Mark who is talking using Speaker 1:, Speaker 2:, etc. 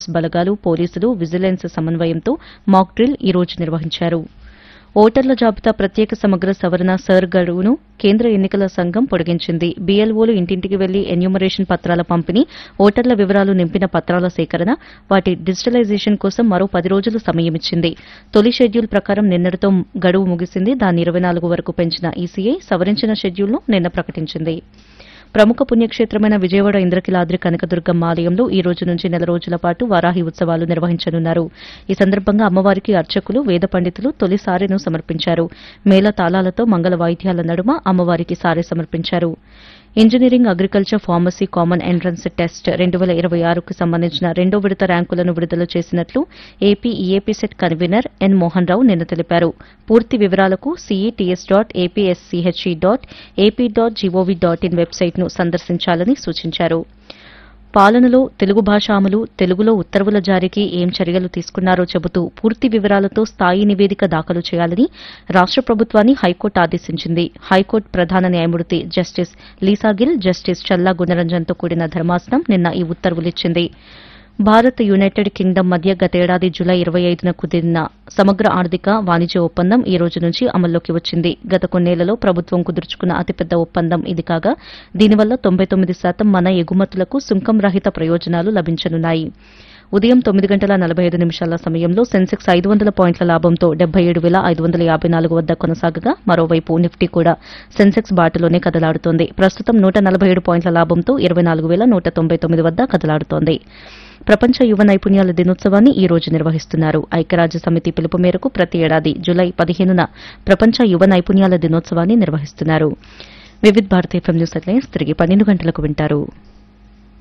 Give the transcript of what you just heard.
Speaker 1: బలగాలు పోలీసులు విజిలెన్స్ సమన్వయంతో మాక్ డ్రిల్ ఈ రోజు నిర్వహించారు ఓటర్ల జాబితా ప్రత్యేక సమగ్ర సవరణ సర్ గడువును కేంద్ర ఎన్నికల సంఘం పొడిగించింది బీఎల్ఓలు ఇంటింటికి వెళ్లి ఎన్యూమరేషన్ పత్రాల పంపిణీ ఓటర్ల వివరాలు నింపిన పత్రాల సేకరణ వాటి డిజిటలైజేషన్ కోసం మరో పది రోజులు సమయం ఇచ్చింది తొలి షెడ్యూల్ ప్రకారం నిన్నటితో గడువు ముగిసింది దాన్ని ఇరవై నాలుగు వరకు పెంచిన ఈసీఐ సవరించిన షెడ్యూల్ను నిన్న ప్రకటించింది ప్రముఖ పుణ్యక్షేత్రమైన విజయవాడ ఇంద్రకిలాద్రి కనకదుర్గమ్మ ఆలయంలో ఈ రోజు నుంచి నెల రోజుల పాటు వారాహి ఉత్సవాలు నిర్వహించనున్నారు ఈ సందర్భంగా అమ్మవారికి అర్చకులు వేద పండితులు తొలి సారెను సమర్పించారు మేళ తాళాలతో మంగళ వాయిద్యాల నడుమ అమ్మవారికి సారె సమర్పించారు engineering agriculture pharmacy common entrance test రెండు వేల ఇరవై ఆరుకు సంబంధించిన రెండో విడత ర్యాంకులను విడుదల చేసినట్లు AP EAP CET convener N Mohan Rao నిన్న తెలిపారు పూర్తి వివరాలకు CETS dot APSCHE dot AP dot GOV dot in వెబ్సైట్ను సందర్శించాలని సూచించారు పాలనలో తెలుగు భాష అమలు తెలుగులో ఉత్తర్వుల జారీకి ఏం చర్యలు తీసుకున్నారో చెబుతూ పూర్తి వివరాలతో స్థాయి నివేదిక దాఖలు చేయాలని రాష్ట ప్రభుత్వాన్ని హైకోర్టు ఆదేశించింది హైకోర్టు ప్రధాన న్యాయమూర్తి జస్టిస్ లీసాగిల్ జస్టిస్ చల్లా గుణరంజన్తో కూడిన ధర్మాసనం నిన్న ఈ ఉత్తర్వులిచ్చింది భారత్ యునైటెడ్ కింగ్డమ్ మధ్య గతేడాది జులై ఇరవై ఐదున కుదిరిన సమగ్ర ఆర్థిక వాణిజ్య ఒప్పందం ఈ రోజు నుంచి అమల్లోకి వచ్చింది గత కొన్నేళ్లలో ప్రభుత్వం కుదుర్చుకున్న అతిపెద్ద ఒప్పందం ఇది కాగా దీనివల్ల తొంభై తొమ్మిది శాతం మన ఎగుమతులకు సుంకం రహిత ప్రయోజనాలు లభించనున్నాయి ఉదయం తొమ్మిది గంటల నలభై ఐదు నిమిషాల సమయంలో సెన్సెక్స్ ఐదు వందల పాయింట్ల లాభంతో డెబ్బై ఏడు వేల ఐదు వందల యాభై నాలుగు వద్ద కొనసాగగా మరోవైపు నిఫ్టీ కూడా సెన్సెక్స్ బాటలోనే కదలాడుతోంది ప్రస్తుతం నూట నలభై ఏడు పాయింట్ల లాభంతో ఇరవై నాలుగు వేల నూట తొంభై తొమ్మిది వద్ద కదలాడుతోంది ప్రపంచ యువ నైపుణ్యాల దినోత్సవాన్ని ఈ రోజు నిర్వహిస్తున్నారు ఐక్యరాజ్య సమితి పిలుపు మేరకు ప్రతి ఏడాది జులై పదిహేనున ప్రపంచ యువ నైపుణ్యాల దినోత్సవాన్ని నిర్వహిస్తున్నారు Vividh Bharat FM news headlines తిరిగి పన్నెండు గంటలకు వింటారు